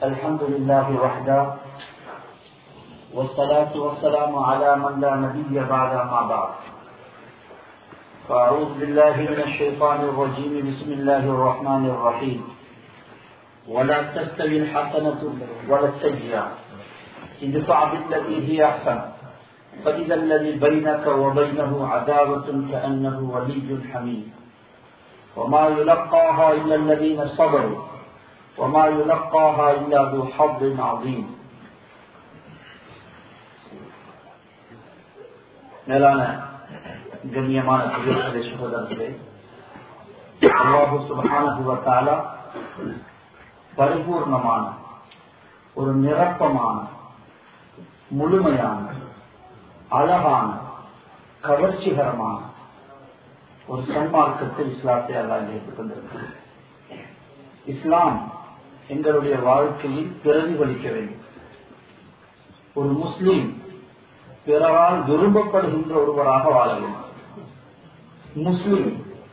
الحمد لله وحده والصلاة والسلام على من لا نبي بعد ما بعد فأعوذ بالله من الشيطان الرجيم بسم الله الرحمن الرحيم ولا تستوي الحسنة ولا السيئة ادفع بالتي هي أحسن فإذا الذي بينك وبينه عداوة كأنه ولي حميد وما يلقاها إلا الذين صبروا وما يلقاها إلا ذو حظ عظيم மேலான கண்ணியமான சுகேஸ்வரே சுகோதரர்களே அல்லாஹு சுபஹானஹுவத்தால பரிபூர்ணமான ஒரு நிரப்பமான முழுமையான அழகான கவர்ச்சிகரமான ஒரு சன்மார்க்கத்தை இஸ்லாத்தை அல்லாஹ் ஏற்றுக் கொண்டிருக்கிறது இஸ்லாம் எங்களுடைய வாழ்க்கையில் பிரதிபலிக்க வேண்டும் ஒரு முஸ்லீம் பிறரால் விரும்பப்படுகின்ற ஒருவராக வாழ வேண்டும் முஸ்லிம்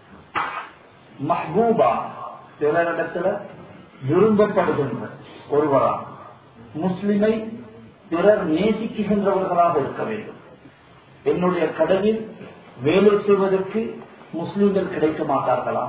மஹ்பூபா பிறரிடத்துல விரும்பப்படுகின்ற ஒருவராக முஸ்லிமை பிறர் நேசிக்குகின்றவர்களாக இருக்க வேண்டும் என்னுடைய கடவில் வேலை செய்வதற்கு முஸ்லிம்கள் கிடைக்க மாட்டார்களா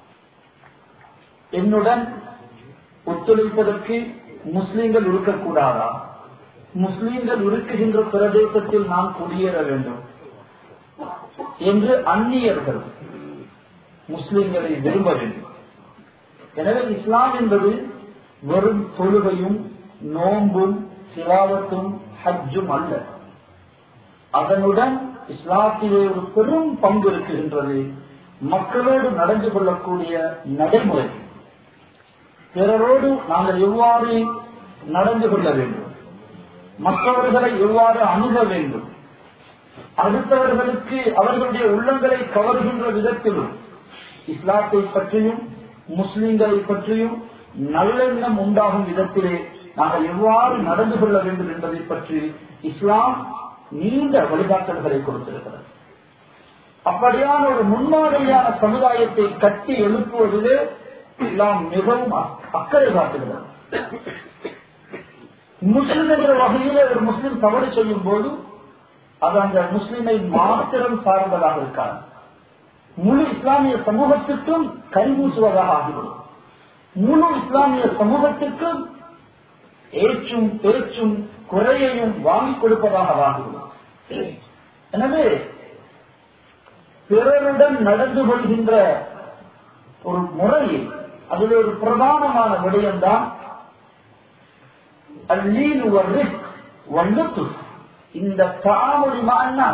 என்னுடன் ஒத்துழைப்பதற்கு முஸ்லிம்கள் இருக்கக்கூடாதா முஸ்லிம்கள் இருக்குகின்ற பிரதேசத்தில் நான் குடியேற வேண்டும் என்று அந்நியர்கள் முஸ்லிம்களை விரும்ப வேண்டும் எனவே இஸ்லாம் என்பது வெறும் தொழுகையும் நோன்பும் சிலாவத்தும் ஹஜ்ஜும் அல்ல அதனுடன் இஸ்லாத்திலே ஒரு பெரும் பங்கு இருக்குகின்றது மக்களோடு நடந்து கொள்ளக்கூடிய நடைமுறை பிறரோடு நாங்கள் எவ்வாறு நடந்து கொள்ள வேண்டும் மற்றவர்களை எவ்வாறு அணுக வேண்டும் அடுத்தவர்களுக்கு அவர்களுடைய உள்ளங்களை கவர்கின்ற விதத்திலும் இஸ்லாத்தை பற்றியும் முஸ்லிம்களை பற்றியும் நல்லெண்ணம் உண்டாகும் விதத்திலே நாங்கள் எவ்வாறு நடந்து கொள்ள வேண்டும் என்பதை பற்றி இஸ்லாம் நீண்ட வழிகாட்டல்களை கொடுத்திருக்கிறது அப்படியான ஒரு முன்மாதிரியான சமுதாயத்தை கட்டி எழுப்புவதிலே இஸ்லாம் மிகவும் அக்கறை காட்டுகிறது முஸ்லிம் என்ற வகையிலே ஒரு முஸ்லிம் தவறு செய்யும் போது அது அந்த முஸ்லிமை மாத்திரம் சார்ந்ததாக இருக்காது முழு இஸ்லாமிய சமூகத்திற்கும் கரிமூசுவதாக ஆகிவிடும் முழு இஸ்லாமிய சமூகத்திற்கும் ஏற்றும் பேச்சும் குறையையும் வாங்கிக் கொடுப்பதாக ஆகிவிடும் எனவே பிறருடன் நடந்து கொள்கின்ற ஒரு முறையில் அதில் ஒரு பிரதானமான விடயம்தான் அல்லீன் வல்லுத்து இந்த தாமொழிமான்னா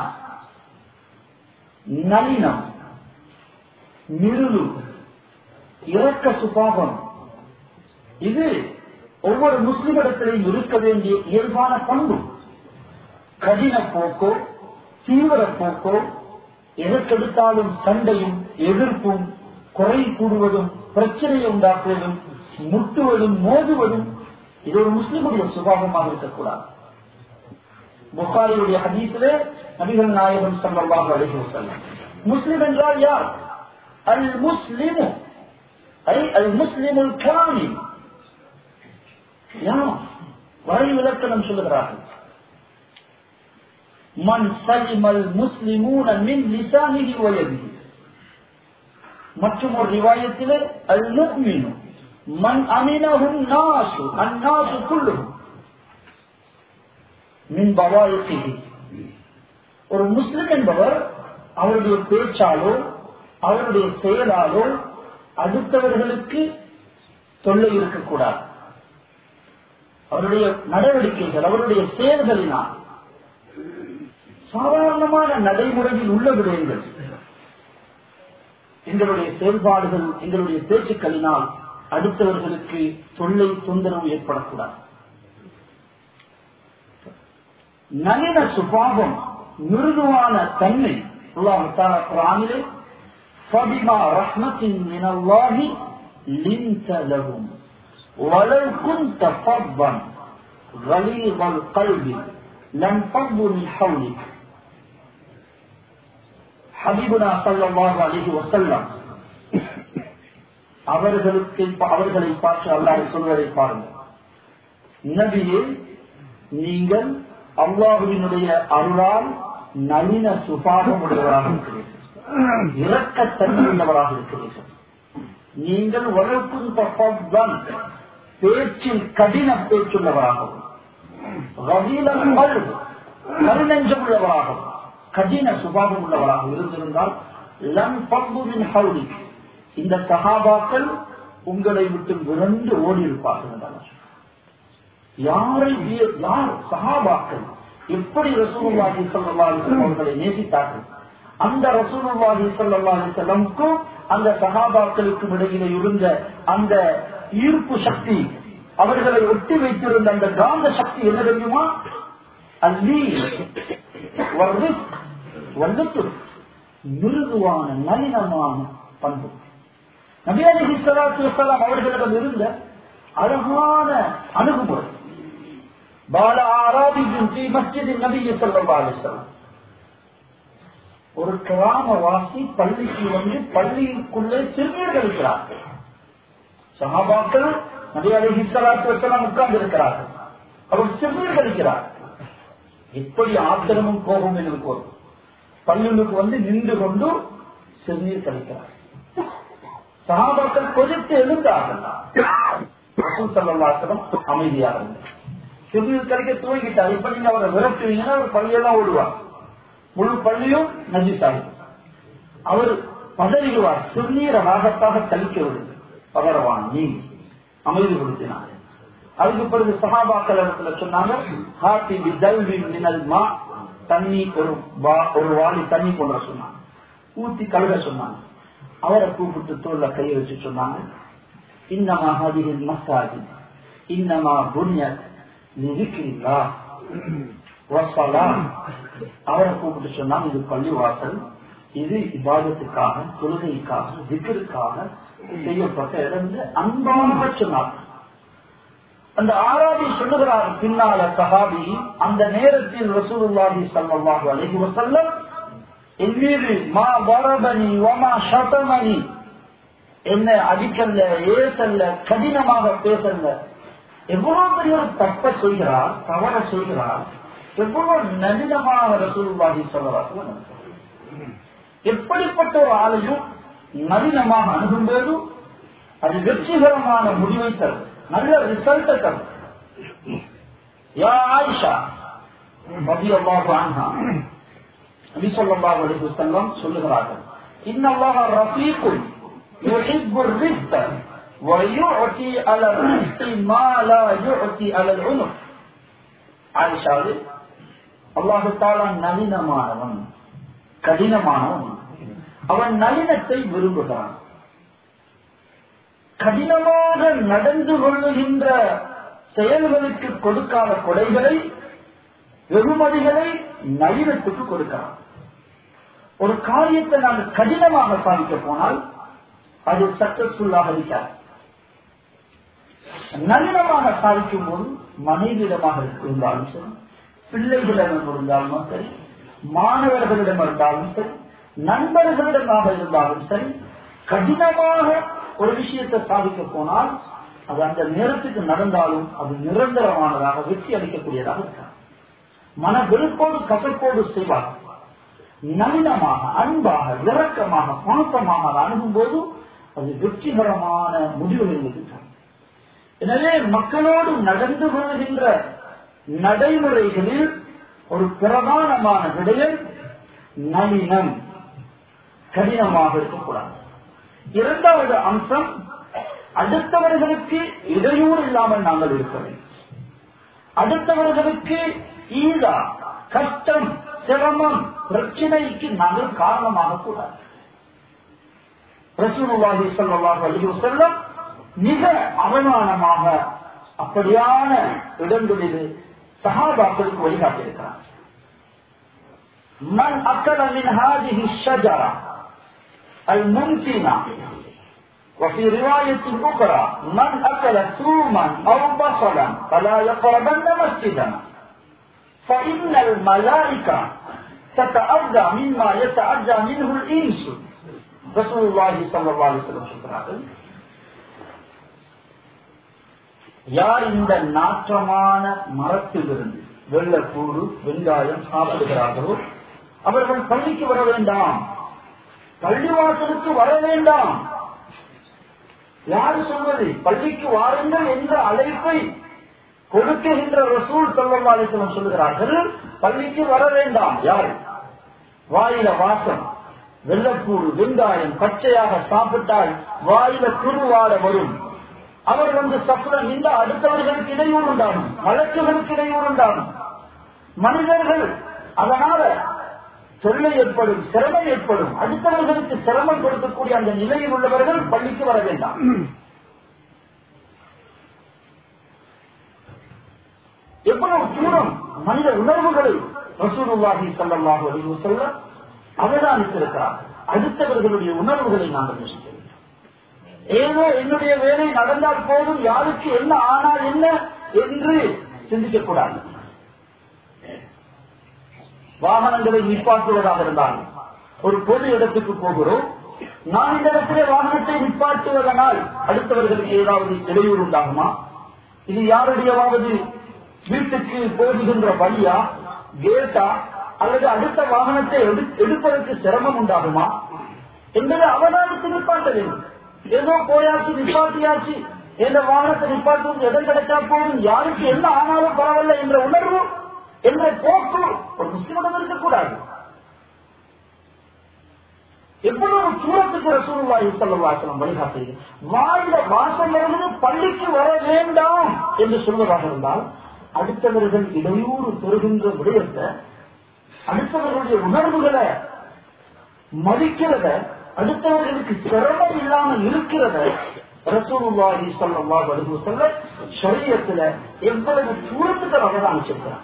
நளினம் மிருது இறக்க சுபாவம் இது ஒவ்வொரு முஸ்லிமிடத்திலையும் இருக்க வேண்டிய இயல்பான பண்பு கடின போக்கோ தீவிர போக்கோ எதற்கெடுத்தாலும் சண்டையும் எதிர்ப்பும் குறை கூடுவதும் பிரச்சனையை உண்டாக்குவதும் முட்டுவதும் மோதுவதும் இது ஒரு முஸ்லிமுடைய சுபாவமாக இருக்கக்கூடாது புகாரியுடைய ஹதீஸிலே நபிகள் நாயகம் சல்லல்லாஹு அலைஹி வஸல்லம் முஸ்லிம் என்றால் யார் அல் முஸ்லிமு ஐ அல் முஸ்லிமுல் காமில் யார் வரை விளக்கணம் சொல்லுகிறார்கள் மன் சலிமல் முஸ்லிமூன மின் லிசானிஹி வயதிஹி மற்றும் ஒரு ரிவாயத்திலே அல் முக்மினு மன் அமினஹும் நாசு அந்நாசு குல்லுஹும் மின் பவாயத்திஹி ஒரு முஸ்லிம் என்பவர் அவருடைய பேச்சாலோ அவருடைய செயலாலோ அடுத்தவர்களுக்கு தொல்லை இருக்கக்கூடாது அவருடைய நடவடிக்கைகள் அவருடைய செயல்களினால் சாதாரணமான நடைமுறையில் உள்ள விடயங்கள் எங்களுடைய செயல்பாடுகள் எங்களுடைய பேச்சுக்களினால் அடுத்தவர்களுக்கு தொல்லை தொந்தரவு ஏற்படக்கூடாது நளின சுபாவம் மிருதுவான தன்மை குரானிலே فبما رحمة من الله لنت لهم ولو كنت فظا غليظ القلب لانفضوا من حولك ஹபீபுனா சல்லாஹு அலிஹி வசல்லம் அவர்களுக்கு அவர்களை பார்த்து அல்லாஹ் சொல்வதை பாருங்கள் நபியே நீங்கள் அல்லாஹுவினுடைய அருளால் நளின சுபாவம் உடையவராக இருக்கிறீர்கள் இரக்கத்தன்மை உள்ளவராக இருக்கிறீர்கள் நீங்கள் வளர்க்கும் தப்பம் பேச்சில் கடின பேச்சுள்ளவராகவும் கருநெஞ்சம் உள்ளவராகவும் கடின சுபாவம் உள்ளவராக இருந்திருந்தால் லன் பம்புவின் ஹவுடி இந்த சகாபாக்கள் உங்களை விட்டு விரண்டு ஓடி இருப்பார்கள் யாரை யார் சகாபாக்கள் எப்படி ரசூலுல்லாஹி ஸல்லல்லாஹு அலைஹி வஸல்லம் அவர்களை நேசித்தார்கள் அந்த ரசூலுல்லாஹி ஸல்லல்லாஹு அலைஹி வஸல்லம்க்கும் அந்த சகாபாக்களுக்கும் இடையில இருந்த அந்த ஈர்ப்பு சக்தி அவர்களை ஒட்டி வைத்திருந்த அந்த காந்த சக்தி என்ன தெரியுமா அல்லி வந்துட்டு மிருதுவான நளினமான பண்பு நபியாலி சலாத்து வசலாம் அவர்களிடம் இருந்த அழகான அணுகுமுறை பால ஆராபிஜும் ஸ்ரீ மஸ்ஜித் நபி சொல்லா அலிஸ்லாம் ஒரு கிராமவாசி பள்ளிக்கு வந்து பள்ளிக்குள்ளே சிறுநீர் கழிக்கிறார்கள் சகாபாக்கள் நபி அலி சலாத்து வசலாம் உட்கார்ந்து இருக்கிறார்கள் அவர் சிறுநீர் கழிக்கிறார் எப்படி ஆத்திரமும் கோபம் எனக்கு வரும் பள்ளிகளுக்கு வந்து நின்று கொண்டு சிறுநீர் கழிக்கிறார் சகாபாக்கள் கொதித்து எழுந்தார்கள் அமைதியாக இருந்தார் சிறுநீர் கழிக்க துவங்கிட்டார் இப்ப நீங்க அவரை விரட்டுவீங்கன்னா அவர் பள்ளியெல்லாம் ஓடுவார் முழு பள்ளியும் நஜிசாகி அவர் பதறிடுவார் சிறுநீரை ராகத்தாக கழிக்க விடுங்க பகரவான் நீ அமைதிப்படுத்தினார் அதுக்கு பிறகு சகாபாக்கள் இடத்துல சொன்னாங்க ஹாத்தி தல்வி மினல் மா தண்ணி ஒரு ஒரு வாளி தண்ணி கொண்டு சொன்னாங்க ஊத்தி கழுக சொன்னாங்க அவரை கூப்பிட்டு தோல்ல கை வச்சு சொன்னாங்க இன்னமா ஹதிரின் மசாஜி இன்னமா புண்ணியத் நிதிக்கிறீங்களா அவரை கூப்பிட்டு சொன்னாங்க இது பள்ளிவாசல் இது இபாதத்துக்காக தொழுகைக்காக விக்கிற்காக செய்யப்பட்ட இடம் அன்பாக சொன்னார் அந்த ஆராதி சொல்லுகிறார் பின்னால சஹாபி அந்த நேரத்தில் ரசூலுல்லாஹி ஸல்லல்லாஹு அலைஹி வஸல்லம் என் மீது மா வரபனி வமா ஷதமனி என்ன அடிக்கல்ல ஏசல்ல கடினமாக பேசல்ல எவ்வளவு பெரிய ஒரு தப்ப சொல்கிறார் தவற சொல்கிறார் எவ்வளவு நளினமாக ரசூலுல்லாஹி ஸல்லல்லாஹு எப்படிப்பட்ட ஒரு ஆளையும் நளினமாக அணுகும்போது அது வெற்றிகரமான முடிவை தரும் நல்ல ரிசல்ட்டை தரும் யா ஆயிஷா ரபி அல்லாஹு அன்ஹா நபி ஸல்லல்லாஹு அலைஹி வஸல்லம் சொல்லுகிறார்கள் இன்னல்லாஹ ரஃபீகுன் யுஹிப்பு الرزق ويعطي على الرزق ما لا يعطي على العنق ஆயிஷாவே அல்லாஹு தாலா நளினமானவன் கடினமானவன் அவன் நளினத்தை விரும்புகிறான் கடினமாக நடந்து கொள்ளுகின்ற செயல்களுக்கு கொடுக்காத கொடைகளை வெகுமதிகளை நளினத்துக்கு கொடுக்கலாம் ஒரு காரியத்தை நாங்கள் கடினமாக சாதிக்க போனால் அது சக்சஸ்ஃபுல்லாக இருக்காது நளினமாக சாதிக்கும் போது மனைவிடமாக இருந்தாலும் சரி பிள்ளைகளிடம் இருந்தாலும் சரி மாணவர்களிடம் இருந்தாலும் சரி நண்பர்களிடமாக இருந்தாலும் சரி கடினமாக ஒரு விஷயத்தை சாதிக்க போனால் அது அந்த நேரத்துக்கு நடந்தாலும் அது நிரந்தரமானதாக வெற்றி அளிக்கக்கூடியதாக இருக்காது மன வெறுப்போடு கசப்போடு செய்வார் நளினமாக அன்பாக இறக்கமாக பாசமாக அதை அணுகும் போது அது வெற்றிகரமான முடிவுகளுக்கு எனவே மக்களோடு நடந்து கொள்கின்ற நடைமுறைகளில் ஒரு பிரதானமான விடயம் நளினம் கடினமாக இருக்கக்கூடாது இரண்டாவது அம்சம் அடுத்தவர்களுக்கு இடையூறு இல்லாமல் நாங்கள் இருக்க வேண்டும் அடுத்தவர்களுக்கு ஈழா கஷ்டம் சிரமம் பிரச்சனைக்கு நாங்கள் காரணமாக கூடாது ரசூலுல்லாஹி ஸல்லல்லாஹு அலைஹி வஸல்லம் மிக அவமானமாக அப்படியான இடங்களில் சஹாபாக்களுக்கு வழிகாட்டியிருக்கிறார் من أكل من هذه الشجرة الممتنة وفي رواية أخرى من أكل ثوما أو بصلا فلا يقربن مسجدنا فإن الملائكة تتأذى مما يتأذى منه الإنس رسول الله صلى الله عليه وسلم சொல்றார்கள் யார் இந்த நாற்றமான மரத்திலிருந்து வெள்ளப்பூடு வெங்காயம் சாப்பிடுகிறார்களோ அவர்கள் பள்ளிக்கு வர வேண்டாம் பள்ளிவாசலுக்கு வர வேண்டாம் யாரு சொல்வது பள்ளிக்கு வாருங்கள் என்ற அழைப்பை கொடுக்குகின்ற ரசூல் சல்லாசலம் சொல்லுகிறார்கள் பள்ளிக்கு வர வேண்டாம் யார் வாயில வாசம் வெள்ளப்பூடு வெங்காயம் பச்சையாக சாப்பிட்டால் வாயில குருவாட வரும் அவர் வந்து சப்புடன் இந்த அடுத்தவர்களுக்கு இடையூறு உண்டாகும் வழக்குகளுக்கு இடையூறு உண்டாகும் மனிதர்கள் அதனால தொல்லை ஏற்படும் சிரமம் ஏற்படும் அடுத்தவர்களுக்கு சிரமம் கொடுக்கக்கூடிய அந்த நிலையில் உள்ளவர்கள் பள்ளிக்கு வர வேண்டாம் எவ்வளவு தூரம் மனித உணர்வுகளை ரசூலுல்லாஹி ஸல்லல்லாஹு அலைஹி வஸல்லம் அவதானித்திருக்கிறார் அடுத்தவர்களுடைய உணர்வுகளை நாங்கள் யோசிக்க வேண்டும் ஏதோ என்னுடைய வேலை நடந்தால் போதும் யாருக்கு என்ன ஆனால் என்ன என்று சிந்திக்க கூடாது வாகனங்களை நிப்பாட்டுவதாக இருந்தாலும் ஒரு பொது இடத்துக்கு போகிறோம் நான் இந்த இடத்திலே வாகனத்தை நிப்பாட்டுவதனால் அடுத்தவர்களுக்கு ஏதாவது இடையூறு உண்டாகுமா இது யாருடையவாவது வீட்டுக்கு போகுகின்ற வழியா கேட்டா அல்லது அடுத்த வாகனத்தை எடு- எடுப்பதற்கு சிரமம் உண்டாகுமா என்பதை அவதானித்து நிப்பாட்ட வேண்டும் ஏதோ போயாச்சு நிப்பாட்டியாச்சு எந்த வாகனத்தை நிப்பாட்டும் இடம் கிடைச்சா போதும் யாருக்கு என்ன ஆனாலும் பரவாயில்ல என்ற உணர்வு என்ற போக்கு ஒரு முஸ்லிமிடம் இருக்கக்கூடாது எவ்வளவு தூரத்துக்கு ரசூலுல்லாஹி ஸல்லல்லாஹு அலைஹி வஸல்லம் வழிகாட்டுகிறது வாயில வாசம் வருவது பள்ளிக்கு வர வேண்டாம் என்று சொல்வதாக இருந்தால் அடுத்தவர்கள் இடையூறு பெறுகின்ற விடயத்தை அடுத்தவர்களுடைய உணர்வுகளை மதிக்கிறத அடுத்தவர்களுக்கு சிரமம் இல்லாமல் இருக்கிறத ரசூலுல்லாஹி ஸல்லல்லாஹு அலைஹி வஸல்லம் ஷரியத்துல எவ்வளவு தூரத்துக்கு அவதானிச்சிருக்கிறார்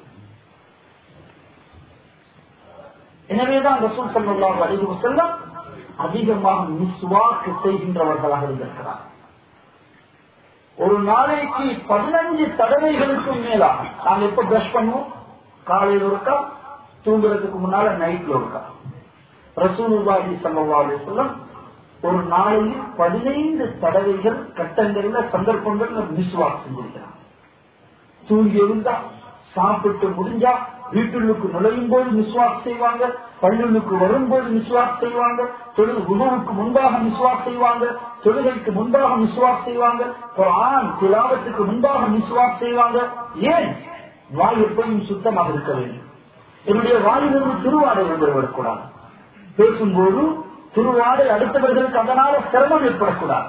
எனவேதான் ரசூல் ஸல்லல்லாஹு அலைஹி வஸல்லம் அதிகமாக மிஸ்வாக்கு செய்கின்றவர்களாக இருந்திருக்கிறார் ஒரு நாளைக்கு பதினஞ்சு தடவைகளுக்கும் மேலாக நாங்க எப்ப பிரஷ் பண்ணுவோம் காலையில் ஒருக்கா தூங்குறதுக்கு முன்னால நைட்ல ஒருக்கா ரசூலுல்லாஹி ஸல்லல்லாஹு அலைஹி வஸல்லம் ஒரு நாளையில் பதினைந்து தடவைகள் கட்டங்கள்ல சந்தர்ப்பங்கள்ல மிஸ்வாக் செஞ்சிருக்கிறார் தூங்கி இருந்தா சாப்பிட்டு முடிஞ்சா வீட்டுள்ளுக்கு நுழையும் போது மிஸ்வாக் செய்வாங்க பள்ளுக்கு வரும்போது மிஸ்வாக் செய்வாங்க தொழில் உணவுக்கு முன்பாக மிஸ்வாக் செய்வாங்க தொழுகைக்கு முன்பாக மிஸ்வாக் செய்வாங்க குர்ஆன் திலாவத்துக்கு முன்பாக மிஸ்வாக் செய்வாங்க ஏன் வாய் எப்பயும் சுத்தமாக இருக்க வேண்டும் என்னுடைய வாயிலிருந்து திருவாடை வந்துவிடக்கூடாது பேசும்போது திருவாடை அடுத்தவர்களுக்கு அதனால சிரமம் ஏற்படக்கூடாது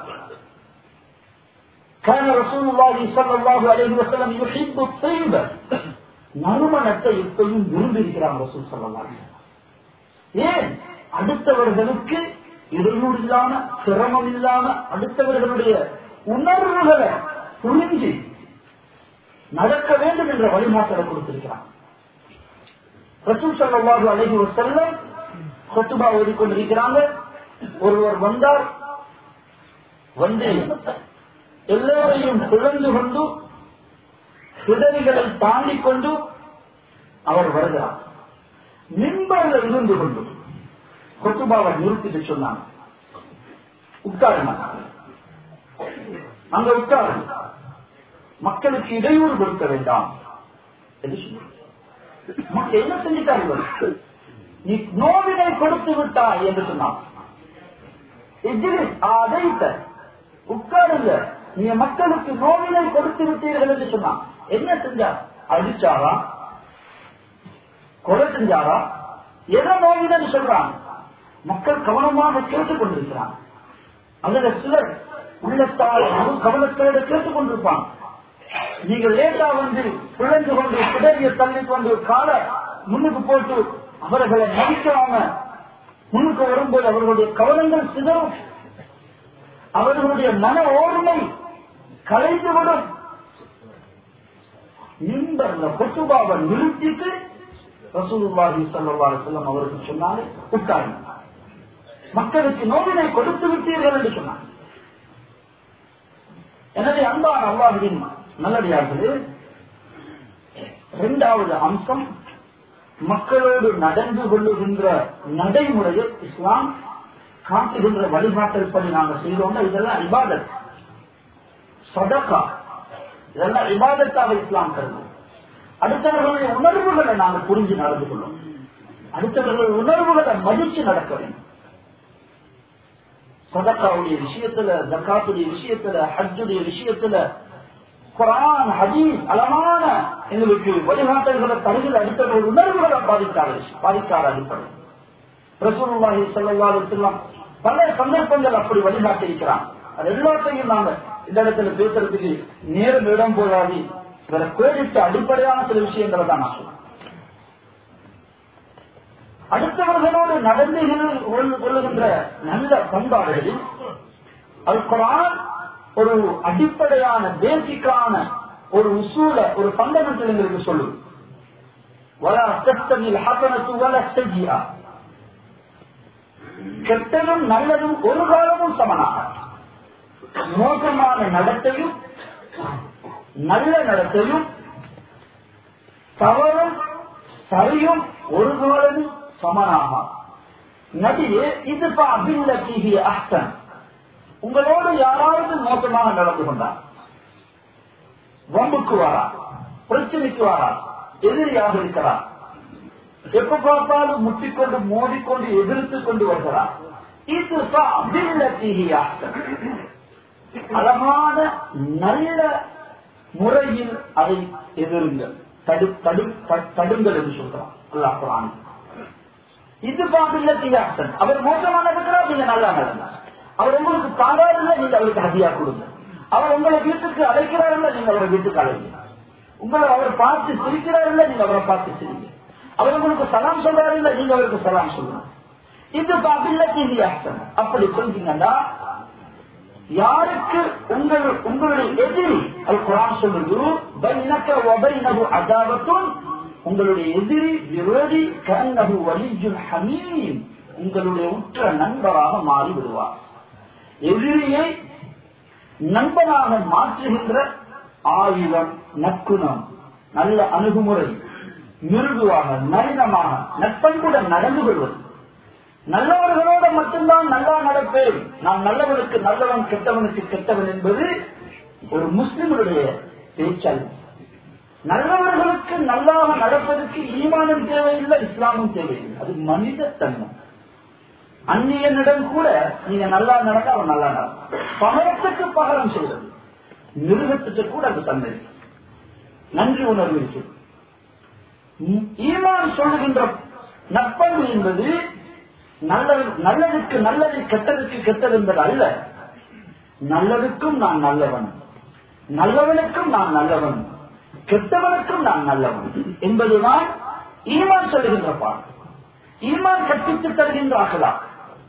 كان رسول الله صلى الله عليه وسلم يحب الطيب நறுமணத்தை எப்பயும் விரும்பி இருக்கிறாங்க ரசூல் சொல்லலாம் ஏன் அடுத்தவர்களுக்கு இடையூறு இல்லாம சிரமம் இல்லாம அடுத்தவர்களுடைய உணர்வுகளை புரிஞ்சு நடக்க வேண்டும் என்ற வழிமாற்றலை கொடுத்திருக்கிறான் ரசூல் சல்லாஹு அழகி ஒரு செல்லம் கொத்துபா ஓடிக்கொண்டிருக்கிறாங்க ஒருவர் வந்தார் வந்து எல்லோரையும் பிளந்து கொண்டு பிடரிகளை தாண்டிக் கொண்டு அவர் வருகிறார் மின்பரில் இருந்து கொண்டு கொத்துபாவை நிறுத்திட்டு சொன்னாங்க உட்காருங்க அங்க உட்காரு மக்களுக்கு இடையூறு கொடுக்க வேண்டாம் என்று சொன்னார். மக்கள் என்ன செஞ்சிட்டார்கள் நீ நோவினை கொடுத்து விட்டாய் என்று சொன்னான் இஜ்லிஸ் அதைத்த உட்காருங்க நீங்க மக்களுக்கு நோவினை கொடுத்து விட்டீர்கள் என்று சொன்னான் என்ன செஞ்சார் அடிச்சாரா கொலை செஞ்சாரா எதை நோவினு சொல்றாங்க மக்கள் கவனமாக கேட்டுக் கொண்டிருக்கிறாங்க அதுல சிலர் உள்ளத்தால் முழு கவனத்தோடு கேட்டுக் கொண்டிருப்பாங்க நீங்கள் லேட்டா வந்து பிழைந்து கொண்டு பிடரிய தள்ளி கொண்டு கால முன்னுக்கு போட்டு அவர்களை மதிக்காம முன்னுக்கு வரும்போது அவர்களுடைய கவனங்கள் சிதறும் அவர்களுடைய மன ஓர்மை கலைந்துவிடும் இந்த கொத்துபாவை நிறுத்திட்டு ரசூலுல்லாஹி ஸல்லல்லாஹு அலைஹி வஸல்லம் அவருக்கு சொன்னாங்க உட்காருங்க மக்களுக்கு நோவினை கொடுத்து விட்டீர்கள் என்று சொன்னாங்க எனவே அன்பான அல்லாஹுவின் நல்லடியார்களே இரண்டாவது அம்சம் மக்களோடு நடந்து கொள்ளுகின்ற நடைமுறையை இஸ்லாம் காட்டுகின்ற வழிகாட்டல் படி நாங்கள் செய்தோம்னா இதெல்லாம் இபாதத் சதகா இதெல்லாம் விவாதத்தாக இஸ்லாம் கருது அடுத்தவர்களுடைய உணர்வுகளை நாங்கள் புரிஞ்சு நடந்து கொள்ளும் அடுத்தவர்களுடைய உணர்வுகளை மதிச்சு நடக்க வேண்டும் சதக்காவுடைய விஷயத்துல ஜக்காத்துடைய விஷயத்துல ஹஜ்ஜுடைய விஷயத்துல குரான் ஹதீஸ் அழகான எங்களுக்கு வழிகாட்டல்களை தருகிற அடுத்தவர்கள் உணர்வுகளை பாதிக்காத பாதிக்காத அடிப்படை ரசூலுல்லாஹி ஸல்லல்லாஹு அலைஹி வஸல்லம் பல சந்தர்ப்பங்கள் அப்படி வழிகாட்டி இருக்கிறான் அது எல்லாத்தையும் நாங்க இந்த இடத்துல பேசுறதுக்கு நேரம் இடம் போதாது இவரை கோடிட்ட அடிப்படையான சில விஷயங்களை தான் நான் சொல்றேன் அடுத்தவர்களோடு நடந்து கொள்ளுகின்ற நல்ல பண்பாடுகளில் அது குரான் ஒரு அடிப்படையான பேசிக்கான ஒரு உசூல ஒரு பண்டமெண்டல் எங்களுக்கு சொல்லுது வல அசத்தனில் ஹசனத்து வல செஜியா கெட்டதும் நல்லதும் ஒரு காலமும் சமனாக மோசமான நடத்தையும் நல்ல நடத்தையும் தவறும் சரியும் ஒரு காலமும் சமனாக நபியே இது அபில்லி அஹ்சன் உங்களோடு யாராவது மோசமாக நடந்து கொண்டார் வம்புக்கு வாரா பிரச்சனைக்கு வாரா எதிரியாக இருக்கிறார் எப்ப பார்த்தாலும் முட்டிக்கொண்டு மோதிக்கொண்டு எதிர்த்து கொண்டு வருகிறார் இது அழகான நல்ல முறையில் அதை எதிருங்கள் தடு தடு தடுங்கள் என்று சொல்றான் அல்லாஹ் குரான் இது பாபில்ல தியாசன் அவர் மோசமான இருக்கிறார் நீங்க நல்லா நடந்தார் அவர் உங்களுக்கு தாராள நீங்க அவருக்கு ஹதியா கொடுங்க அவர் உங்களை வீட்டுக்கு அழைக்கிறாருல்ல நீங்க அவரை வீட்டுக்கு அழைங்க உங்களை அவர் பார்த்து சிரிக்கிறாருல்ல நீங்க அவரை பார்த்து சிரிங்க அவர் உங்களுக்கு சலாம் சொல்றாரு இல்ல நீங்க அவருக்கு சலாம் சொல்லுங்க இது பாபில்ல தியாசன் அப்படி சொல்றீங்கன்னா யாருக்கு உங்கள் உங்களுடைய எதிரி அது குரான் சொல்லுது பைனக வபைனகு அதாவத்தும் உங்களுடைய எதிரி விரோதி கண்ணகு வலிஜுல் ஹமீம் உங்களுடைய உற்ற நண்பராக மாறி விடுவார் எதிரியை நண்பனாக மாற்றுகின்ற ஆயுதம் நற்குணம் நல்ல அணுகுமுறை மிருதுவாக நளினமாக நட்பண்புடன் நடந்து கொள்வது நல்லவர்களோட மட்டும்தான் நல்லா நடப்பேன் நான் நல்லவனுக்கு நல்லவன் கெட்டவனுக்கு கெட்டவன் என்பது ஒரு முஸ்லிமுடைய பேச்சல் நல்லவர்களுக்கு நல்லாக நடப்பதற்கு ஈமானும் தேவையில்லை இஸ்லாமும் தேவையில்லை அது மனித தன்மை அந்நியனிடம் கூட நீங்க நல்லா நடக்க அவன் நல்லா நடக்கும் பகரத்துக்கு பகரம் செய்வது மிருகத்துக்கு கூட அந்த தன்மை இருக்கு. நன்றி உணர்வு இருக்கு ஈமான் சொல்லுகின்ற நற்பண்பு என்பது நல்லது நல்லதுக்கு நல்லது கெட்டதுக்கு கெட்டது என்பது அல்ல நல்லதுக்கும் நான் நல்லவன் நல்லவனுக்கும் நான் நல்லவன் கெட்டவனுக்கும் நான் நல்லவன் என்பதுதான் ஈமான் சொல்லுகின்ற பாடம் ஈமான் கற்பித்து தருகின்ற அகலாக்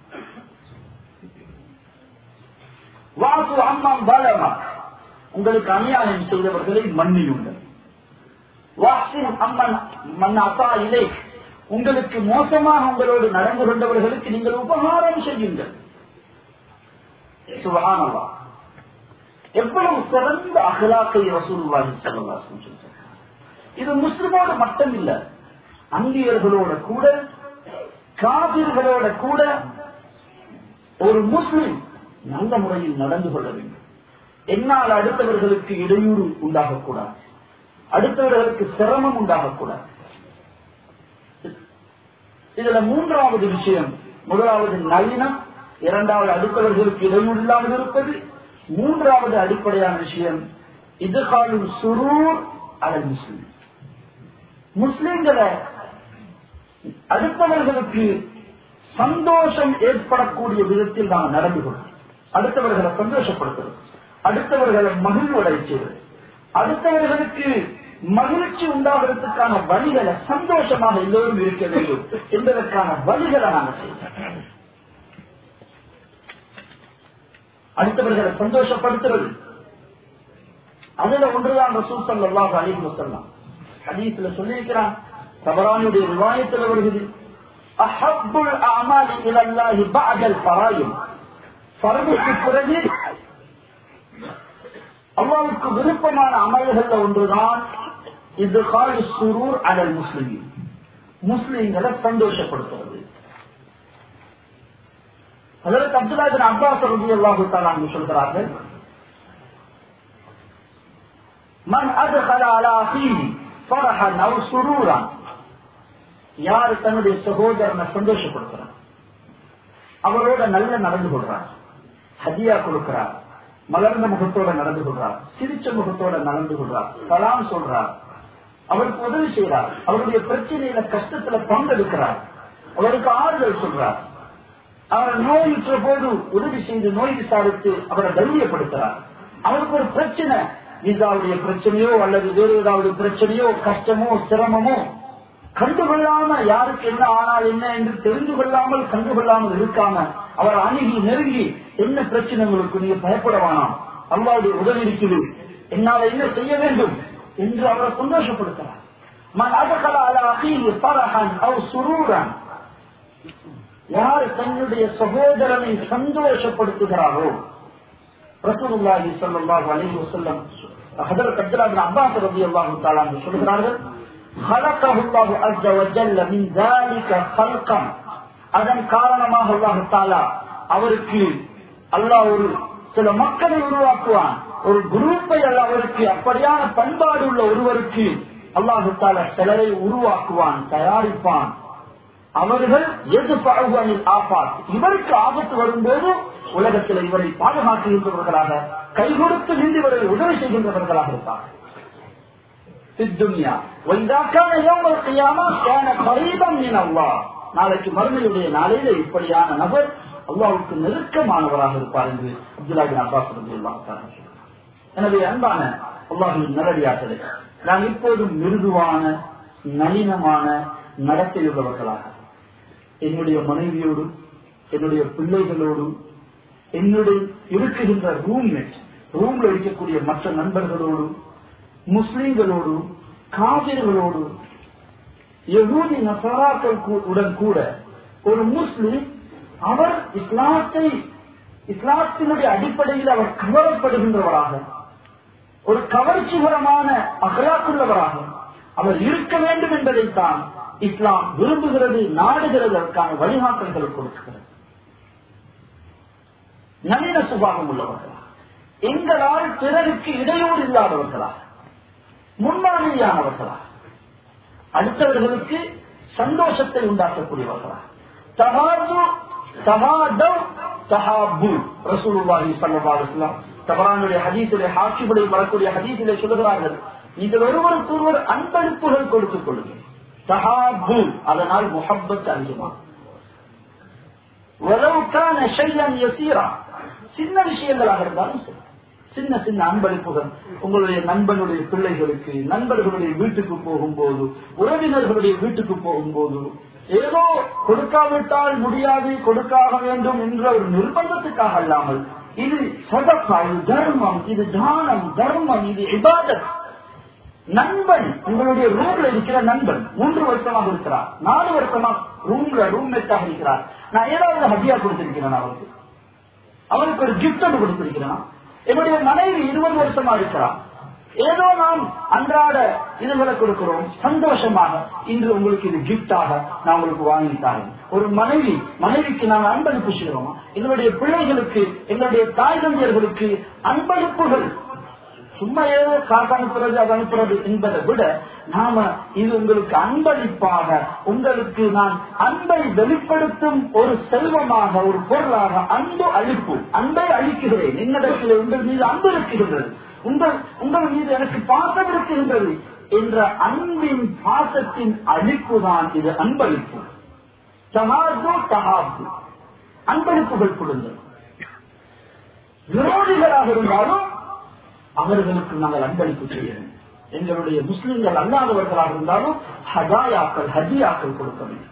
வாசு அம்மாம் பாலமா உங்களுக்கு அநியாயம் செய்தவர்களை மன்னியுங்கள் வாசின் அம்மன் மன் அசா இலை உங்களுக்கு மோசமாக உங்களோடு நடந்து கொண்டவர்களுக்கு நீங்கள் உபகாரம் செய்யுங்கள் சுபஹானல்லா எவ்வளவு சிறந்த அகலாக்கை ரசூலுல்லாஹி ஸல்லல்லாஹு அலைஹி வஸல்லம் இது முஸ்லிமோடு மட்டும் இல்ல அந்தியர்களோட கூட காபிர்களோட கூட ஒரு முஸ்லிம் நல்ல முறையில் நடந்து கொள்ள வேண்டும் என்னால் அடுத்தவர்களுக்கு இடையூறு உண்டாகக்கூடாது அடுத்தவர்களுக்கு சிரமம் உண்டாகக்கூடாது இதுல மூன்றாவது விஷயம் முதலாவது நளினம் இரண்டாவது அடுத்தவர்களுக்கு இடையூறு இல்லாமல் இருப்பது மூன்றாவது அடிப்படையான விஷயம் இது காலும் சுரூர் அல்லது முஸ்லிம் முஸ்லிம்களை அடுத்தவர்களுக்கு சந்தோஷம் ஏற்படக்கூடிய விதத்தில் நாம் நடந்து கொள்ளும் அடுத்தவர்களை சந்தோஷப்படுத்துவது அடுத்தவர்களை மகிழ்வடை செய்வது அடுத்தவர்களுக்கு மகிழ்ச்சி உண்டாகிறதுக்கான வழிகளை சந்தோஷமாக எல்லோரும் இருக்க வேண்டும் என்பதற்கான வழிகளை நாங்கள் செய்வோம் அடுத்தவர்களை சந்தோஷப்படுத்துறது அதுல ஒன்றுதான் ரசூல் சல்லாஹ் அலிஹி வசல்லாம் ஹதீஸ்ல சொல்லியிருக்கிறான் தபரானுடைய விவாயத்தில் வருகிறது அஹப்புல் அமாலி இலல்லாஹி பஅதல் ஃபராயிம் ஃபர்துக்கு பிறகு அல்லாவுக்கு விருப்பமான அமல்கள்ல ஒன்றுதான் இது காலி சுரூர் அடல் முஸ்லிம் முஸ்லிம்களை சந்தோஷப்படுத்துவது அதற்கு அப்துல்லாஹின் அப்பாஸ் ரபி அல்லாஹு தாலான்னு சொல்கிறார்கள் மன் அதுகல அலா அஹீஹி ஃபரஹன் அவ் சுரூரன் யாரு தன்னுடைய சகோதரனை சந்தோஷப்படுத்துறான் அவரோட நல்ல நடந்து கொள்றார் ஹதியா கொடுக்கிறார் மலர்ந்த முகத்தோட நடந்து கொள்றார் சிரிச்ச முகத்தோட நடந்து கொள்றார் சலாம் சொல்றார் அவருக்கு உதவி செய்யறார் அவருடைய பிரச்சனையில கஷ்டத்துல பங்கெடுக்கிறார் அவருக்கு ஆறுதல் சொல்றார் அவர் நோயுற்ற போது உதவி செய்து நோய் விசாரித்து அவரை தைரியப்படுத்துறார் அவருக்கு ஒரு பிரச்சனை விசாவுடைய பிரச்சனையோ அல்லது வேறு ஏதாவது பிரச்சனையோ கஷ்டமோ சிரமமோ கண்டுகொள்ளாம யாருக்கு என்ன ஆனால் என்ன என்று தெரிந்து கொள்ளாமல் கண்டுகொள்ளாமல் இருக்காம அவர் அணுகி நெருங்கி என்ன பிரச்சனை உங்களுக்கு நீங்க பயப்பட வேணாம் அல்லாவுடைய உதவி இருக்குது என்னால என்ன செய்ய வேண்டும் என்று அவரை சந்தோஷப்படுத்துறார் மன் அதகல அலா அஹீஹி ஃபரஹன் அவ் சுரூரன் யார் தன்னுடைய சகோதரனை சந்தோஷப்படுத்துகிறாரோ ரசூலுல்லாஹி ஸல்லல்லாஹு அலைஹி வஸல்லம் ஹஜரத் அப்துல்லாஹ் இப்னு அப்பாஸ் রাদিয়াল্লাহு தஆலா அன்ஹு சொல்கிறார்கள் خلقه الله عز وجل من ذلك خلقا அதன் காரணமாக அல்லாஹ் தாலா அவருக்கு அல்லாஹ் ஒரு சில மக்களை உருவாக்குவான் ஒரு குரூப்பை அல்ல அவருக்கு அப்படியான பண்பாடு உள்ள ஒருவருக்கு அல்லாஹு தாலா சிலரை உருவாக்குவான் தயாரிப்பான் அவர்கள் எது பழகுவனில் ஆபாத் இவருக்கு ஆபத்து வரும்போது உலகத்தில் இவரை பாதுகாக்கின்றவர்களாக கை கொடுத்து நின்று இவரை உதவி செய்கின்றவர்களாக இருப்பார்கள் நாளைக்கு மறுமையுடைய நாளையில இப்படியான நபர் அல்லாவுக்கு நெருக்கமானவராக இருப்பார் என்று அப்துல்லாபின் அப்பாஸ் எனவே அன்பான அல்லாஹின் நல்லடியார்களே நான் இப்போதும் மிருதுவான நளினமான நடத்தில் உள்ளவர்களாக என்னுடைய மனைவியோடு என்னுடைய பிள்ளைகளோடு என்னுடைய இருக்குகின்ற ரூம்மேட் ரூம்ல இருக்கக்கூடிய மற்ற நண்பர்களோடு முஸ்லிம்களோடு காவிர்களோடு யகூதி நசராக்கள் உடன் கூட ஒரு முஸ்லிம் அவர் இஸ்லாத்தை இஸ்லாத்தினுடைய அடிப்படையில் அவர் கவரப்படுகின்றவராக ஒரு கவர்ச்சிகரமான அகலாக்குள்ளவராக அவர் இருக்க வேண்டும் என்பதைத்தான் இஸ்லாம் விரும்புகிறது நாடுகிறது அதற்கான வழிகாட்டல்களை கொடுக்கிறது நவீன சுபாவம் உள்ளவர்களா எங்களால் பிறருக்கு இடையூறு இல்லாதவர்களா முன்மாதிரியானவர்களா அடுத்தவர்களுக்கு சந்தோஷத்தை உண்டாக்கக்கூடியவர்களா தகாது தகாதவ் தஹாபு ரசூலுல்லாஹி ஸல்லல்லாஹு அலைஹி வஸல்லம் தபரானுடைய ஹதீஸிலே ஹாக்கிபுடைய வரக்கூடிய ஹதீஸிலே சொல்லுகிறார்கள் நீங்கள் ஒருவருக்கு ஒருவர் அன்பளிப்புகள் கொடுத்துக் கொள்ளுங்கள் தஹாபு அதனால் முஹப்பத் அதிகமா உறவுக்கான ஷையன் யசீரா சின்ன விஷயங்களாக இருந்தாலும் சரி சின்ன சின்ன அன்பளிப்புகள் உங்களுடைய நண்பனுடைய பிள்ளைகளுக்கு நண்பர்களுடைய வீட்டுக்கு போகும்போது உறவினர்களுடைய வீட்டுக்கு போகும்போது ஏதோ கொடுக்காவிட்டால் முடியாது கொடுக்காக வேண்டும் என்ற ஒரு நிர்பந்தத்துக்காக அல்லாமல் இது சதப்பா இது தர்மம் இது தானம் தர்மம் இது இபாதத் நண்பன் உங்களுடைய ரூம்ல இருக்கிற நண்பன் மூன்று வருஷமாக இருக்கிறார் நாலு வருஷமா ரூம்ல ரூம்மேட்டாக இருக்கிறார் நான் ஏதாவது ஹதியா கொடுத்திருக்கிறேன் அவருக்கு அவருக்கு ஒரு கிஃப்ட் ஒன்று கொடுத்திருக்கிறேன் என்னுடைய மனைவி இருபது வருஷமா இருக்கிறார் ஏதோ நாம் அன்றாட இதுகளை கொடுக்கிறோம் சந்தோஷமாக இன்று உங்களுக்கு இது கிஃப்டாக நான் உங்களுக்கு வாங்கித்தாங்க ஒரு மனைவி மனைவிக்கு நாங்கள் அன்பளிப்பு செய்கிறோமா எங்களுடைய பிள்ளைகளுக்கு எங்களுடைய தாய் தந்தையர்களுக்கு அன்பளிப்புகள் சும்மா ஏதோ காசு அனுப்புறது அது அனுப்புறது என்பதை விட நாம இது உங்களுக்கு அன்பளிப்பாக உங்களுக்கு நான் அன்பை வெளிப்படுத்தும் ஒரு செல்வமாக ஒரு பொருளாக அன்பு அளிப்பு அன்பை அளிக்கிறேன் என்னிடத்தில் உங்கள் மீது அன்பு இருக்கின்றது உங்கள் உங்கள் மீது எனக்கு பாசம் இருக்கின்றது என்ற அன்பின் பாசத்தின் அளிப்பு தான் இது அன்பளிப்பு தகாது தகாது அன்பளிப்புகள் கொடுங்கள் விரோதிகளாக இருந்தாலும் அவர்களுக்கு நாங்கள் அன்பளிப்பு செய்யணும் எங்களுடைய முஸ்லிம்கள் அல்லாதவர்களாக இருந்தாலும் ஹதாயாக்கள் ஹதியாக்கள் கொடுக்க வேண்டும்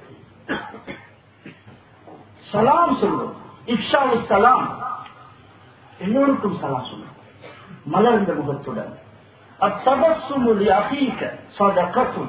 சலாம் சொல்லும் இக்ஷாவு சலாம் எல்லோருக்கும் சலாம் சொல்லும் மலர்ந்த முகத்துடன் அத்தபசுமுடி அகீக்க சதகத்தும்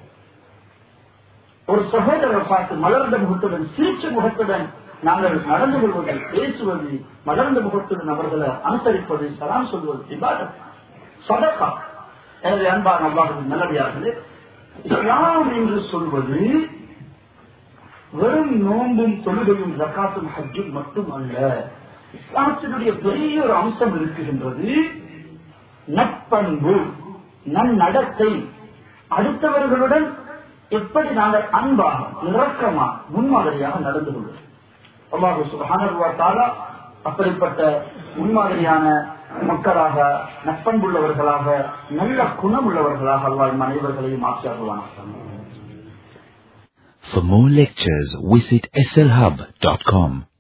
ஒரு சகோதரர் பார்த்து மலர்ந்த முகத்துடன் சிரிச்ச முகத்துடன் நாங்கள் நடந்து கொள்வது பேசுவது மலர்ந்த முகத்துடன் அவர்களை அனுசரிப்பது சலாம் சொல்வது இபாதத் சதகா எனவே அன்பான அல்லாஹின் நல்லடியார்களே இஸ்லாம் என்று சொல்வது வெறும் நோன்பும் தொழுகையும் ஜக்காத்தும் ஹஜ்ஜும் மட்டும் அல்ல இஸ்லாத்தினுடைய பெரிய ஒரு அம்சம் இருக்குகின்றது நட்பண்பு நன்னடத்தை அடுத்தவர்களுடன் எப்படி நாங்கள் அன்பாக இரக்கமா முன்மாதிரியாக நடந்து கொள்வோம் அல்லாஹு சுப்ஹானஹு வ தஆலா அப்படிப்பட்ட முன்மாதிரியான மக்களாக நட்பண்புள்ளவர்களாக நல்ல குணமுள்ளவர்களாக அல்லாஹ் நம் அனைவர்களையும் ஆட்சியாகுவானாக For more lectures, visit slhub.com.